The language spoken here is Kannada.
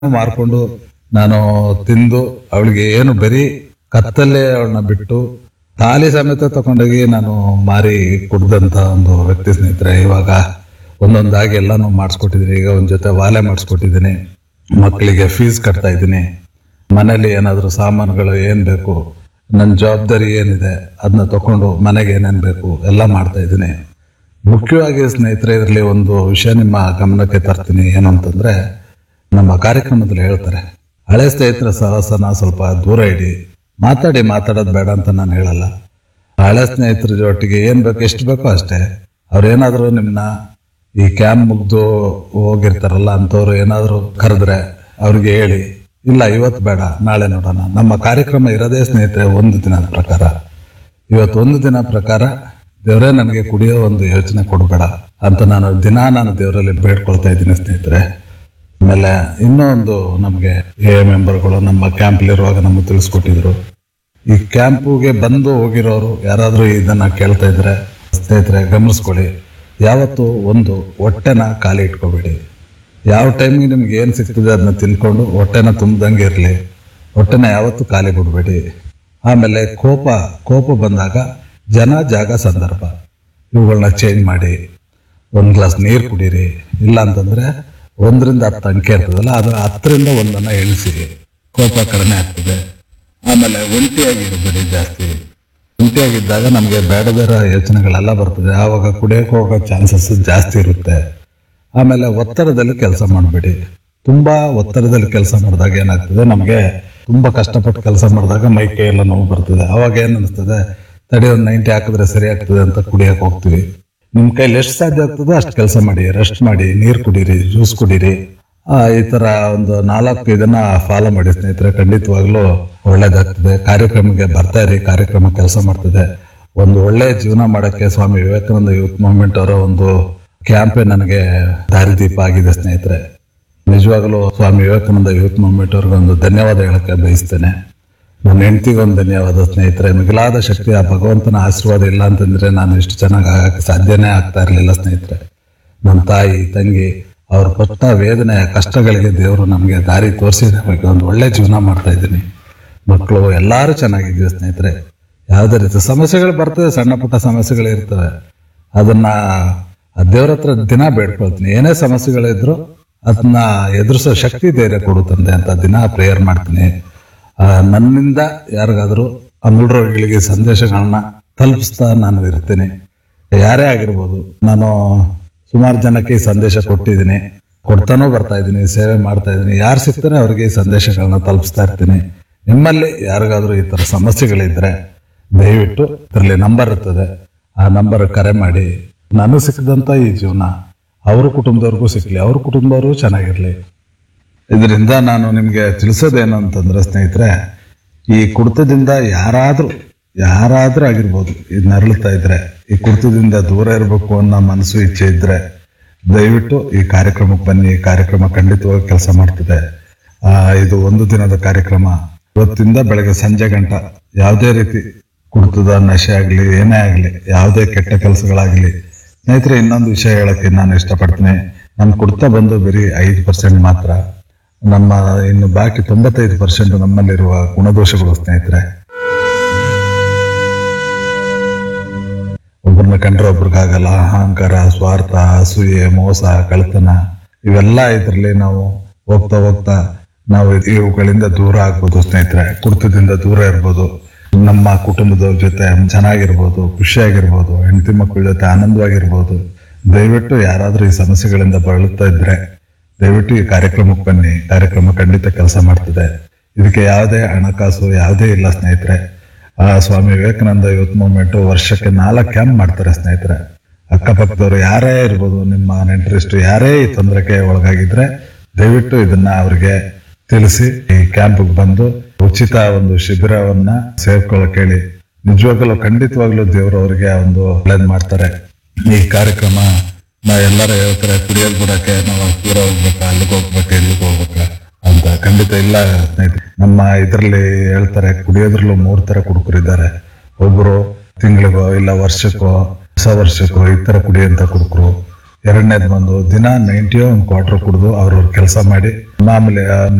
ಮಾರ್ಕೊಂಡು ನಾನು ತಿಂದು ಅವಳಿಗೆ ಏನು ಬರೀ ಕತ್ತಲ್ಲೇ ಅವಳನ್ನ ಬಿಟ್ಟು ಖಾಲಿ ಸಮೇತ ತಗೊಂಡೋಗಿ ನಾನು ಮಾರಿ ಕುಡ್ದಂತ ಒಂದು ವ್ಯಕ್ತಿ ಸ್ನೇಹಿತರೆ ಇವಾಗ ಒಂದೊಂದಾಗಿ ಎಲ್ಲಾನು ಮಾಡಿಸ್ಕೊಟ್ಟಿದ್ದೀನಿ ಈಗ ಒಂದ್ ಜೊತೆ ವಾಲೆ ಮಾಡಿಸ್ಕೊಟ್ಟಿದ್ದೀನಿ ಮಕ್ಕಳಿಗೆ ಫೀಸ್ ಕಟ್ತಾ ಇದ್ದೀನಿ ಮನೇಲಿ ಏನಾದರೂ ಸಾಮಾನುಗಳು ಏನ್ ಬೇಕು ನನ್ನ ಜವಾಬ್ದಾರಿ ಏನಿದೆ ಅದನ್ನ ತಕೊಂಡು ಮನೆಗೆ ಏನೇನು ಬೇಕು ಎಲ್ಲ ಮಾಡ್ತಾ ಇದ್ದೀನಿ ಮುಖ್ಯವಾಗಿ ಸ್ನೇಹಿತರೆ ಇದರಲ್ಲಿ ಒಂದು ವಿಷಯ ನಿಮ್ಮ ಗಮನಕ್ಕೆ ತರ್ತೀನಿ ಏನು ಅಂತಂದ್ರೆ ನಮ್ಮ ಕಾರ್ಯಕ್ರಮದಲ್ಲಿ ಹೇಳ್ತಾರೆ ಹಳೆ ಸ್ನೇಹಿತರ ಸಹವಾಸನ ಸ್ವಲ್ಪ ದೂರ ಇಡಿ ಮಾತಾಡಿ ಮಾತಾಡೋದು ಬೇಡ ಅಂತ ನಾನು ಹೇಳಲ್ಲ ಹಳೆ ಸ್ನೇಹಿತರ ಜೊತೆಗೆ ಏನ್ ಬೇಕು ಎಷ್ಟು ಬೇಕೋ ಅಷ್ಟೇ ಅವ್ರೇನಾದ್ರೂ ನಿಮ್ಮನ್ನ ಈ ಕ್ಯಾಂಪ್ ಮುಗ್ದು ಹೋಗಿರ್ತಾರಲ್ಲ ಅಂಥವ್ರು ಏನಾದರೂ ಕರೆದ್ರೆ ಅವ್ರಿಗೆ ಹೇಳಿ ಇಲ್ಲ ಇವತ್ತು ಬೇಡ ನಾಳೆ ನೋಡೋಣ ನಮ್ಮ ಕಾರ್ಯಕ್ರಮ ಇರೋದೇ ಸ್ನೇಹಿತರೆ ಒಂದು ದಿನದ ಪ್ರಕಾರ ಇವತ್ತು ಒಂದು ದಿನ ಪ್ರಕಾರ ದೇವರೇ ನನಗೆ ಕುಡಿಯೋ ಒಂದು ಯೋಚನೆ ಕೊಡಬೇಡ ಅಂತ ನಾನು ದಿನ ನಾನು ದೇವರಲ್ಲಿ ಬೇಡ್ಕೊಳ್ತಾ ಇದ್ದೀನಿ ಸ್ನೇಹಿತರೆ ಆಮೇಲೆ ಇನ್ನೂ ಒಂದು ನಮಗೆ ಎ ಮೆಂಬರ್ಗಳು ನಮ್ಮ ಕ್ಯಾಂಪಲ್ಲಿರುವಾಗ ನಮಗೆ ತಿಳಿಸ್ಕೊಟ್ಟಿದ್ರು ಈ ಕ್ಯಾಂಪುಗೆ ಬಂದು ಹೋಗಿರೋರು ಯಾರಾದರೂ ಇದನ್ನ ಕೇಳ್ತಾ ಇದ್ರೆ ಸ್ನೇಹಿತರೆ ಗಮನಿಸ್ಕೊಳ್ಳಿ ಯಾವತ್ತು ಒಂದು ಹೊಟ್ಟೆನ ಖಾಲಿ ಇಟ್ಕೋಬೇಡಿ ಯಾವ ಟೈಮಿಗೆ ನಿಮ್ಗೆ ಏನು ಸಿಗ್ತದೆ ಅದನ್ನ ತಿನ್ಕೊಂಡು ಹೊಟ್ಟೆನ ತುಂಬ್ದಂಗೆ ಇರಲಿ ಹೊಟ್ಟೆನ ಯಾವತ್ತೂ ಖಾಲಿ ಬಿಡಬೇಡಿ ಆಮೇಲೆ ಕೋಪ ಕೋಪ ಬಂದಾಗ ಜನ ಜಾಗ ಸಂದರ್ಭ ಇವುಗಳನ್ನ ಚೇಂಜ್ ಮಾಡಿ ಒಂದು ಗ್ಲಾಸ್ ನೀರು ಕುಡೀರಿ ಇಲ್ಲ ಅಂತಂದ್ರೆ ಒಂದರಿಂದ ಹತ್ತು ಅಂಕೆ ಇರ್ತದಲ್ಲ ಅದು ಹತ್ತರಿಂದ ಒಂದನ್ನ ಎಣಿಸಿ ಕೋಪ ಕಡಿಮೆ ಆಗ್ತದೆ ಆಮೇಲೆ ಒಂಟಿಯಾಗಿ ಇರಬೇಡಿ ಜಾಸ್ತಿ ಒಂಟಿಯಾಗಿದ್ದಾಗ ನಮಗೆ ಬೇಡದಿರೋ ಯೋಚನೆಗಳೆಲ್ಲ ಬರ್ತದೆ ಆವಾಗ ಕುಡಿಯೋಕೆ ಹೋಗೋ ಚಾನ್ಸಸ್ ಜಾಸ್ತಿ ಇರುತ್ತೆ ಆಮೇಲೆ ಒತ್ತಡದಲ್ಲಿ ಕೆಲಸ ಮಾಡಬೇಡಿ ತುಂಬಾ ಒತ್ತಡದಲ್ಲಿ ಕೆಲಸ ಮಾಡಿದಾಗ ಏನಾಗ್ತದೆ ನಮಗೆ ತುಂಬಾ ಕಷ್ಟಪಟ್ಟು ಕೆಲಸ ಮಾಡಿದಾಗ ಮೈ ಕೈ ಎಲ್ಲ ನೋವು ಬರ್ತದೆ ಅವಾಗ ಏನ್ ಅನಿಸ್ತದೆ ತಡಿ ಒಂದು ನೈಂಟಿ ಹಾಕಿದ್ರೆ ಸರಿ ಆಗ್ತದೆ ಅಂತ ಕುಡಿಯಕ್ಕೆ ಹೋಗ್ತೀವಿ ನಿಮ್ ಕೈಲಿ ಎಷ್ಟು ಸಾಧ್ಯ ಆಗ್ತದೋ ಅಷ್ಟು ಕೆಲಸ ಮಾಡಿ ರೆಸ್ಟ್ ಮಾಡಿ ನೀರು ಕುಡೀರಿ ಜ್ಯೂಸ್ ಕುಡೀರಿ ಆ, ಈ ತರ ಒಂದು ನಾಲ್ಕು ಇದನ್ನ ಫಾಲೋ ಮಾಡಿ ಸ್ನೇಹಿತರೆ ಖಂಡಿತವಾಗ್ಲೂ ಒಳ್ಳೇದಾಗ್ತದೆ ಕಾರ್ಯಕ್ರಮಕ್ಕೆ ಬರ್ತಾ ಇರಿ ಕಾರ್ಯಕ್ರಮ ಕೆಲಸ ಮಾಡ್ತದೆ ಒಂದು ಒಳ್ಳೆ ಜೀವನ ಮಾಡಕ್ಕೆ ಸ್ವಾಮಿ ವಿವೇಕಾನಂದ ಯೂತ್ ಮೂವ್ಮೆಂಟ್ ಅವರ ಒಂದು ಕ್ಯಾಂಪೇ ನನಗೆ ದಾರಿದೀಪ ಆಗಿದೆ ಸ್ನೇಹಿತರೆ ನಿಜವಾಗಲೂ ಸ್ವಾಮಿ ವಿವೇಕಾನಂದ ಯೂತ್ ಮೂವ್ಮೆಂಟ್ ಅವ್ರಿಗೆ ಒಂದು ಧನ್ಯವಾದ ಹೇಳಕ್ಕೆ ಬಯಸ್ತೇನೆ ನನ್ನ ಹೆಂಡತಿಗೊಂದು ಧನ್ಯವಾದ ಸ್ನೇಹಿತರೆ ಮಿಗಿಲಾದ ಶಕ್ತಿ ಆ ಭಗವಂತನ ಆಶೀರ್ವಾದ ಇಲ್ಲ ಅಂತಂದ್ರೆ ನಾನು ಇಷ್ಟು ಚೆನ್ನಾಗಿ ಆಗಕ್ಕೆ ಸಾಧ್ಯನೇ ಆಗ್ತಾ ಇರಲಿಲ್ಲ ಸ್ನೇಹಿತರೆ ನನ್ನ ತಾಯಿ ತಂಗಿ ಅವ್ರ ಪಟ್ಟ ವೇದನೆ ಕಷ್ಟಗಳಿಗೆ ದೇವರು ನಮಗೆ ದಾರಿ ತೋರಿಸಿದ ಬಗ್ಗೆ ಒಂದು ಒಳ್ಳೆ ಜೀವನ ಮಾಡ್ತಾ ಇದ್ದೀನಿ ಮಕ್ಕಳು ಎಲ್ಲರೂ ಚೆನ್ನಾಗಿದ್ದೀವಿ ಸ್ನೇಹಿತರೆ ಯಾವುದೇ ರೀತಿ ಸಮಸ್ಯೆಗಳು ಬರ್ತದೆ ಸಣ್ಣ ಪುಟ್ಟ ಸಮಸ್ಯೆಗಳು ಇರ್ತವೆ ಅದನ್ನ ಆ ದೇವ್ರ ಹತ್ರ ದಿನ ಬೇಡ್ಕೊಳ್ತೀನಿ ಏನೇ ಸಮಸ್ಯೆಗಳಿದ್ರು ಅದನ್ನ ಎದುರಿಸೋ ಶಕ್ತಿ ಧೈರ್ಯ ಕೊಡು ತಂದೆ ಅಂತ ದಿನ ಪ್ರೇಯರ್ ಮಾಡ್ತೀನಿ ಆ, ನನ್ನಿಂದ ಯಾರಿಗಾದ್ರೂ ಆ ರೋಗಿಗಳಿಗೆ ಸಂದೇಶಗಳನ್ನ ತಲುಪಿಸ್ತಾ ನಾನು ಇರ್ತೀನಿ ಯಾರೇ ಆಗಿರ್ಬೋದು ನಾನು ಸುಮಾರು ಜನಕ್ಕೆ ಈ ಸಂದೇಶ ಕೊಟ್ಟಿದ್ದೀನಿ ಕೊಡ್ತಾನೂ ಬರ್ತಾ ಇದ್ದೀನಿ ಸೇವೆ ಮಾಡ್ತಾ ಇದ್ದೀನಿ ಯಾರು ಸಿಗ್ತಾರೆ ಅವ್ರಿಗೆ ಈ ಸಂದೇಶಗಳನ್ನ ತಲುಪಿಸ್ತಾ ಇರ್ತೀನಿ ನಿಮ್ಮಲ್ಲಿ ಯಾರಿಗಾದ್ರೂ ಈ ತರ ಸಮಸ್ಯೆಗಳಿದ್ರೆ ದಯವಿಟ್ಟು ಇದರಲ್ಲಿ ನಂಬರ್ ಇರ್ತದೆ ಆ ನಂಬರ್ ಕರೆ ಮಾಡಿ ನನಗೆ ಸಿಕ್ಕಿದಂತ ಈ ಜೀವನ ಅವ್ರ ಕುಟುಂಬದವ್ರಿಗೂ ಸಿಕ್ಲಿ ಅವ್ರ ಕುಟುಂಬದವರು ಚೆನ್ನಾಗಿರ್ಲಿ ಇದರಿಂದ ನಾನು ನಿಮಗೆ ತಿಳಿಸೋದೇನು ಅಂತಂದ್ರೆ ಸ್ನೇಹಿತರೆ ಈ ಕುಡಿತದಿಂದ ಯಾರಾದ್ರೂ ಯಾರಾದ್ರೂ ಆಗಿರ್ಬೋದು ಇದು ನರಳುತ್ತಾ ಇದ್ರೆ ಈ ಕುಡಿತದಿಂದ ದೂರ ಇರಬೇಕು ಅನ್ನೋ ಮನಸ್ಸು ಇಚ್ಛೆ ಇದ್ರೆ ದಯವಿಟ್ಟು ಈ ಕಾರ್ಯಕ್ರಮಕ್ಕೆ ಬನ್ನಿ ಈ ಕಾರ್ಯಕ್ರಮ ಖಂಡಿತವಾಗಿ ಕೆಲಸ ಮಾಡ್ತಿದೆ ಆ, ಇದು ಒಂದು ದಿನದ ಕಾರ್ಯಕ್ರಮ ಇವತ್ತಿಂದ ಬೆಳಗ್ಗೆ ಸಂಜೆ ಗಂಟ ಯಾವುದೇ ರೀತಿ ಕುಡಿತದ ನಶೆ ಆಗ್ಲಿ ಏನೇ ಆಗ್ಲಿ ಯಾವುದೇ ಕೆಟ್ಟ ಕೆಲಸಗಳಾಗ್ಲಿ ಸ್ನೇಹಿತರೆ ಇನ್ನೊಂದು ವಿಷಯ ಹೇಳಕ್ಕೆ ನಾನು ಇಷ್ಟಪಡ್ತೀನಿ ನಮ್ ಕುಡ್ತಾ ಬಂದು ಬರೀ ಐದು ಪರ್ಸೆಂಟ್ ಮಾತ್ರ ನಮ್ಮ ಇನ್ನು ಬಾಕಿ ತೊಂಬತ್ತೈದು ಪರ್ಸೆಂಟ್ ನಮ್ಮಲ್ಲಿರುವ ಗುಣದೋಷಗಳು ಸ್ನೇಹಿತರೆ ಒಬ್ಬರನ್ನ ಕಂಡ್ರೆ ಒಬ್ರಿಗಾಗಲ್ಲ ಅಹಂಕಾರ ಸ್ವಾರ್ಥ ಅಸೂಯೆ ಮೋಸ ಕಳ್ತನ ಇವೆಲ್ಲ ಇದರಲ್ಲಿ ನಾವು ಹೋಗ್ತಾ ಹೋಗ್ತಾ ನಾವು ಇವುಗಳಿಂದ ದೂರ ಆಗ್ಬೋದು ಸ್ನೇಹಿತರೆ ಕುಡಿತದಿಂದ ದೂರ ಇರ್ಬೋದು ನಮ್ಮ ಕುಟುಂಬದವ್ರ ಜೊತೆ ಚೆನ್ನಾಗಿರ್ಬೋದು ಖುಷಿಯಾಗಿರ್ಬೋದು ಹೆಂಡತಿ ಮಕ್ಕಳ ಜೊತೆ ಆನಂದವಾಗಿರ್ಬೋದು ದಯವಿಟ್ಟು ಯಾರಾದ್ರೂ ಈ ಸಮಸ್ಯೆಗಳಿಂದ ಬಳಲ್ತಾ ಇದ್ರೆ ದಯವಿಟ್ಟು ಈ ಕಾರ್ಯಕ್ರಮಕ್ಕೆ ಬನ್ನಿ ಕಾರ್ಯಕ್ರಮ ಖಂಡಿತ ಕೆಲಸ ಮಾಡ್ತಿದೆ ಇದಕ್ಕೆ ಯಾವುದೇ ಹಣಕಾಸು ಯಾವುದೇ ಇಲ್ಲ ಸ್ನೇಹಿತರೆ ಆ ಸ್ವಾಮಿ ವಿವೇಕಾನಂದ ಯೂತ್ ಮೂವ್ಮೆಂಟ್ ವರ್ಷಕ್ಕೆ ನಾಲ್ಕು ಕ್ಯಾಂಪ್ ಮಾಡ್ತಾರೆ ಸ್ನೇಹಿತರೆ ಅಕ್ಕಪಕ್ಕದವ್ರು ಯಾರೇ ಇರ್ಬೋದು ನಿಮ್ಮ ನೆಂಟರಿಷ್ಟು ಯಾರೇ ಈ ತೊಂದರೆಗೆ ಒಳಗಾಗಿದ್ರೆ ದಯವಿಟ್ಟು ಇದನ್ನ ಅವ್ರಿಗೆ ತಿಳಿಸಿ ಈ ಕ್ಯಾಂಪ್ಗೆ ಬಂದು ಉಚಿತ ಒಂದು ಶಿಬಿರವನ್ನ ಸೇರ್ಕೊಳ್ಳೋಕೆ ಹೇಳಿ ನಿಜವಾಗ್ಲೂ ಖಂಡಿತವಾಗ್ಲೂ ದೇವರು ಅವರಿಗೆ ಒಂದು ಒಳ್ಳೇದ್ ಮಾಡ್ತಾರೆ ಈ ಕಾರ್ಯಕ್ರಮ ನಾ ಎಲ್ಲರೂ ಹೇಳ್ತಾರೆ ಕುಡಿಯೋದ್ ಬಿಡಕ್ಕೆ ನಾವು ದೂರ ಹೋಗ್ಬೇಕಾ ಅಲ್ಲಿಗೆ ಹೋಗ್ಬೇಕಾ ಇಲ್ಲಿಗೆ ಹೋಗ್ಬೇಕಾ ಅಂತ ಖಂಡಿತ ಇಲ್ಲ ಸ್ನೇಹಿತರೆ ನಮ್ಮ ಇದರಲ್ಲಿ ಹೇಳ್ತಾರೆ ಕುಡಿಯೋದ್ರಲ್ಲೂ ಮೂರ್ ತರ ಕುಡುಕರಿದ್ದಾರೆ ಒಬ್ರು ತಿಂಗಳಿಗೋ ಇಲ್ಲ ವರ್ಷಕ್ಕೋ ಹೊಸ ವರ್ಷಕ್ಕೋ ಈ ತರ ಕುಡಿಯೋಂತ ಕುಡುಕರು ಎರಡನೇದು ಬಂದು ದಿನ ನೈಂಟಿಯೋ ಒಂದು ಕ್ವಾರ್ಟರ್ ಕುಡಿದು ಅವ್ರವ್ರ ಕೆಲಸ ಮಾಡಿ ಮಾಮೂಲಿ